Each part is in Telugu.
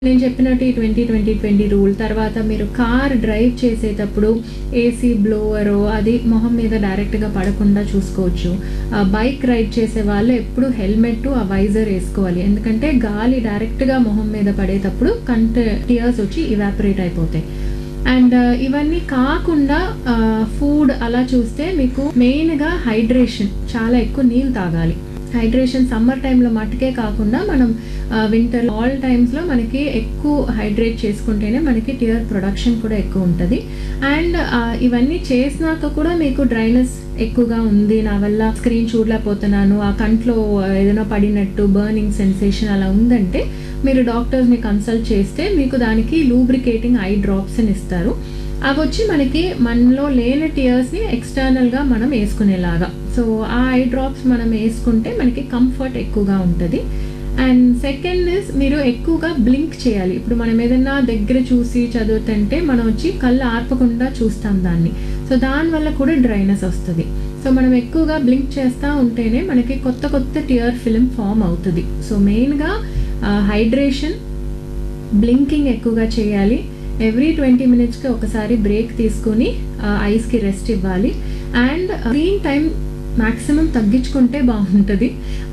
నేను చెప్పినట్టు ఈ ట్వంటీ ట్వంటీ ట్వంటీ రూల్ తర్వాత మీరు కార్ డ్రైవ్ చేసేటప్పుడు ఏసీ బ్లోవర్ అది మొహం మీద డైరెక్ట్గా పడకుండా చూసుకోవచ్చు ఆ, బైక్ రైడ్ చేసే వాళ్ళు ఎప్పుడు హెల్మెట్ ఆ వైజర్ వేసుకోవాలి ఎందుకంటే గాలి డైరెక్ట్గా మొహం మీద పడేటప్పుడు కంట టియర్స్ వచ్చి ఇవాపరేట్ అయిపోతాయి అండ్ ఇవన్నీ కాకుండా ఫుడ్ అలా చూస్తే మీకు మెయిన్గా హైడ్రేషన్ చాలా ఎక్కువ నీళ్ళు తాగాలి హైడ్రేషన్ సమ్మర్ టైంలో మట్టుకే కాకుండా మనం వింటర్ ఆల్ టైమ్స్లో మనకి ఎక్కువ హైడ్రేట్ చేసుకుంటేనే మనకి టియర్ ప్రొడక్షన్ కూడా ఎక్కువ ఉంటుంది అండ్ ఇవన్నీ చేసినాక కూడా మీకు డ్రైనెస్ ఎక్కువగా ఉంది నా వల్ల స్క్రీన్ చూడలేకపోతున్నాను ఆ కంట్లో ఏదైనా పడినట్టు బర్నింగ్ సెన్సేషన్ అలా ఉందంటే మీరు డాక్టర్స్ని కన్సల్ట్ చేస్తే మీకు దానికి లూబ్రికేటింగ్ ఐ డ్రాప్స్ అని ఇస్తారు అవి వచ్చి మనకి మనలో లేని టియర్స్ని ఎక్స్టర్నల్గా మనం వేసుకునేలాగా సో ఆ ఐ డ్రాప్స్ మనం వేసుకుంటే మనకి కంఫర్ట్ ఎక్కువగా ఉంటుంది అండ్ సెకండ్ ఇస్ మీరు ఎక్కువగా బ్లింక్ చేయాలి ఇప్పుడు మనం ఏదైనా దగ్గర చూసి చదువుతుంటే మనం వచ్చి కళ్ళు ఆర్పకుండా చూస్తాం దాన్ని సో దానివల్ల కూడా డ్రైనెస్ వస్తుంది సో మనం ఎక్కువగా బ్లింక్ చేస్తూ ఉంటేనే మనకి కొత్త కొత్త టియర్ ఫిలిం ఫామ్ అవుతుంది సో మెయిన్గా హైడ్రేషన్ బ్లింకింగ్ ఎక్కువగా చేయాలి ఎవ్రీ ట్వంటీ మినిట్స్కి ఒకసారి బ్రేక్ తీసుకుని ఐస్కి రెస్ట్ ఇవ్వాలి అండ్ స్క్రీన్ టైం మ్యాక్సిమం తగ్గించుకుంటే బాగుంటుంది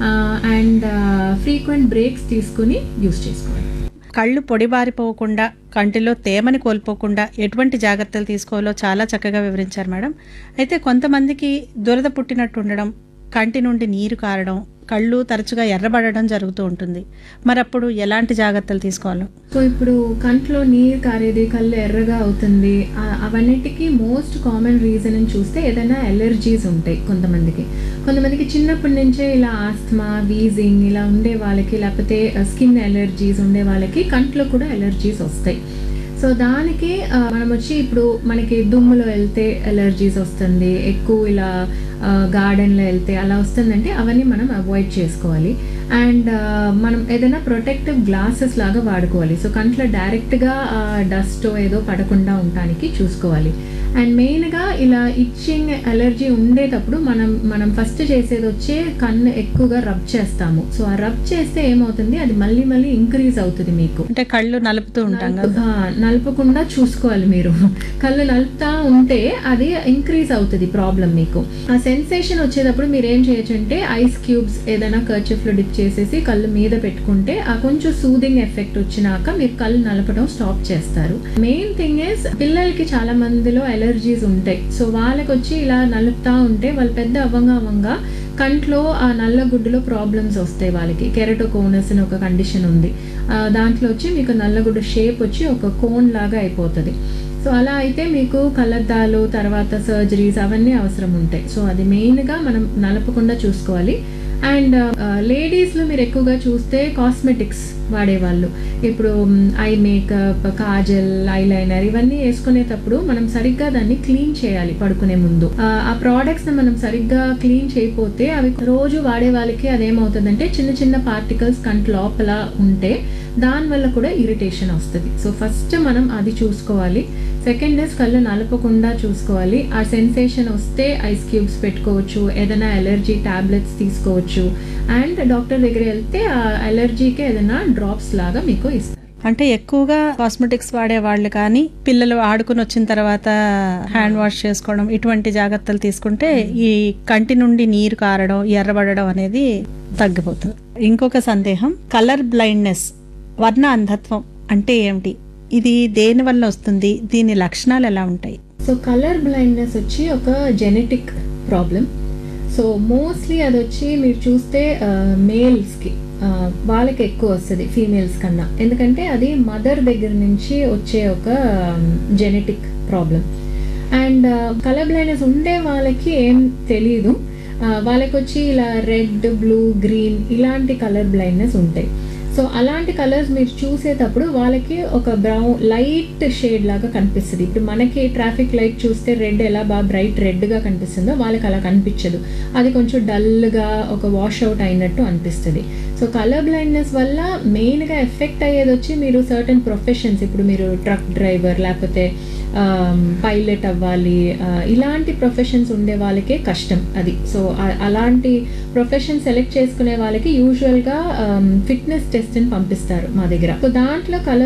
అండ్ ఫ్రీక్వెంట్ బ్రేక్స్ తీసుకుని యూస్ చేసుకోవాలి కళ్ళు పొడిబారిపోకుండా కంటిలో తేమని కోల్పోకుండా ఎటువంటి జాగ్రత్తలు తీసుకోవాలో చాలా చక్కగా వివరించారు మేడం అయితే కొంతమందికి దురద పుట్టినట్టు ఉండడం కంటి నుండి నీరు కారడం కళ్ళు తరచుగా ఎర్రబడడం జరుగుతూ ఉంటుంది మరి అప్పుడు ఎలాంటి జాగ్రత్తలు తీసుకోవాలో సో ఇప్పుడు కంట్లో నీరు కారేది కళ్ళు ఎర్రగా అవుతుంది ఆ- అవన్నిటికీ మోస్ట్ కామన్ రీజన్ అని చూస్తే ఏదైనా ఎలర్జీస్ ఉంటాయి కొంతమందికి కొంతమందికి చిన్నప్పటి నుంచే ఇలా ఆస్తమా వీజింగ్ ఇలా ఉండే వాళ్ళకి లేకపోతే స్కిన్ ఎలర్జీస్ ఉండే వాళ్ళకి కంట్లో కూడా ఎలర్జీస్ వస్తాయి సో దానికి ఆ, మనం వచ్చి ఇప్పుడు మనకి దుమ్ములో వెళ్తే ఎలర్జీస్ వస్తుంది ఎక్కువ ఇలా గార్డెన్లో వెళ్తే అలా వస్తుందంటే అవన్నీ మనం అవాయిడ్ చేసుకోవాలి అండ్ మనం ఏదైనా ప్రొటెక్టివ్ గ్లాసెస్ లాగా వాడుకోవాలి సో కంట్లో డైరెక్ట్గా డస్ట్ ఏదో పడకుండా ఉండటానికి చూసుకోవాలి అండ్ మెయిన్గా ఇలా ఇచ్చింగ్ ఎలర్జీ ఉండేటప్పుడు మనం మనం ఫస్ట్ చేసేది వచ్చే కన్ను ఎక్కువగా రబ్ చేస్తాము సో ఆ రబ్ చేస్తే ఏమవుతుంది అది మళ్ళీ మళ్ళీ ఇంక్రీజ్ అవుతుంది మీకు అంటే కళ్ళు నలుపుతూ ఉంటాం కదా ఆ, నలపకుండా చూసుకోవాలి మీరు కళ్ళు నలుపుతా ఉంటే అది ఇంక్రీజ్ అవుతుంది ప్రాబ్లం మీకు ఆ సెన్సేషన్ వచ్చేటప్పుడు మీరు ఏం చేయొచ్చు అంటే ఐస్ క్యూబ్స్ ఏదైనా కర్చిఫ్ లో డిప్ చేసేసి కళ్ళు మీద పెట్టుకుంటే ఆ కొంచెం సూదింగ్ ఎఫెక్ట్ వచ్చినాక మీరు కళ్ళు నలపడం స్టాప్ చేస్తారు మెయిన్ థింగ్ ఇస్ పిల్లలకి చాలా మందిలో ఎలర్జీస్ ఉంటాయి సో వాళ్ళకి వచ్చి ఇలా నలుపుతా ఉంటే వాళ్ళు పెద్ద అవ్వంగా అవ్వంగా కంట్లో ఆ నల్ల గుడ్డులో ప్రాబ్లమ్స్ వస్తాయి వాళ్ళకి కెరటోకోనస్ అని ఒక కండిషన్ ఉంది ఆ, దాంట్లో వచ్చి మీకు నల్లగుడ్డు షేప్ వచ్చి ఒక కోన్ లాగా అయిపోతుంది సో అలా అయితే మీకు కళ్ళద్దాలు తర్వాత సర్జరీస్ అవన్నీ అవసరం ఉంటాయి సో అది మెయిన్గా మనం నలపకుండా చూసుకోవాలి అండ్ లేడీస్లో మీరు ఎక్కువగా చూస్తే కాస్మెటిక్స్ వాడేవాళ్ళు ఇప్పుడు ఐ మేకప్ కాజల్ ఐలైనర్ ఇవన్నీ వేసుకునేటప్పుడు మనం సరిగ్గా దాన్ని క్లీన్ చేయాలి పడుకునే ముందు ఆ, ఆ ప్రోడక్ట్స్ మనం సరిగ్గా క్లీన్ చేయకపోతే అవి రోజు వాడే వాళ్ళకి అదేమవుతుందంటే చిన్న చిన్న పార్టికల్స్ కంటి లోపల ఉంటే దానివల్ల కూడా ఇరిటేషన్ వస్తుంది సో ఫస్ట్ మనం అది చూసుకోవాలి సెకండ్ ఇస్ కళ్ళు నలపకుండా చూసుకోవాలి ఆ సెన్సేషన్ వస్తే ఐస్ క్యూబ్స్ పెట్టుకోవచ్చు ఏదైనా ఎలర్జీ టాబ్లెట్స్ తీసుకోవచ్చు అండ్ డాక్టర్ దగ్గర వెళ్తే ఆ ఎలర్జీకి ఏదైనా డ్రాప్స్ లాగా మీకు ఇస్తారు అంటే ఎక్కువగా కాస్మెటిక్స్ వాడే వాళ్ళు కానీ పిల్లలు ఆడుకుని వచ్చిన తర్వాత హ్యాండ్ వాష్ చేసుకోవడం ఇటువంటి జాగ్రత్తలు తీసుకుంటే ఈ కంటి నుండి నీరు కారడం ఎర్రబడడం అనేది తగ్గిపోతుంది ఇంకొక సందేహం కలర్ బ్లైండ్నెస్ వర్ణ అంధత్వం అంటే ఏమిటి ఇది దేని వల్ల వస్తుంది దీని లక్షణాలు ఎలా ఉంటాయి సో కలర్ బ్లైండ్నెస్ వచ్చి ఒక జెనెటిక్ ప్రాబ్లం సో మోస్ట్లీ అది వచ్చి మీరు చూస్తే మేల్స్కి వాళ్ళకి ఎక్కువ వస్తుంది ఫీమేల్స్ కన్నా ఎందుకంటే అది మదర్ దగ్గర నుంచి వచ్చే ఒక genetic problem and colour blindness ఉండే వాళ్ళకి ఏం తెలియదు ఆ, వాళ్ళకి వచ్చి ఇలా రెడ్ బ్లూ గ్రీన్ ఇలాంటి కలర్ బ్లైండ్నెస్ ఉంటాయి సో అలాంటి కలర్స్ మీరు చూసేటప్పుడు వాళ్ళకి ఒక బ్రౌన్ లైట్ షేడ్ లాగా కనిపిస్తుంది ఇప్పుడు మనకి ట్రాఫిక్ లైట్ చూస్తే రెడ్ ఎలా బాగా బ్రైట్ రెడ్గా కనిపిస్తుందో వాళ్ళకి అలా కనిపించదు అది కొంచెం డల్గా ఒక వాష్ అవుట్ అయినట్టు అనిపిస్తుంది సో కలర్ బ్లైండ్నెస్ వల్ల మెయిన్గా ఎఫెక్ట్ అయ్యేది వచ్చి మీరు సర్టన్ ప్రొఫెషన్స్ ఇప్పుడు మీరు ట్రక్ డ్రైవర్ లేకపోతే పైలట్ అవ్వాలి ఆ, ఇలాంటి ప్రొఫెషన్స్ ఉండే వాళ్ళకే కష్టం అది సో ఆ- అలాంటి ప్రొఫెషన్ సెలెక్ట్ చేసుకునే వాళ్ళకి యూజువల్గా ఫిట్నెస్ టెస్ట్ని పంపిస్తారు మా దగ్గర సో దాంట్లో కలర్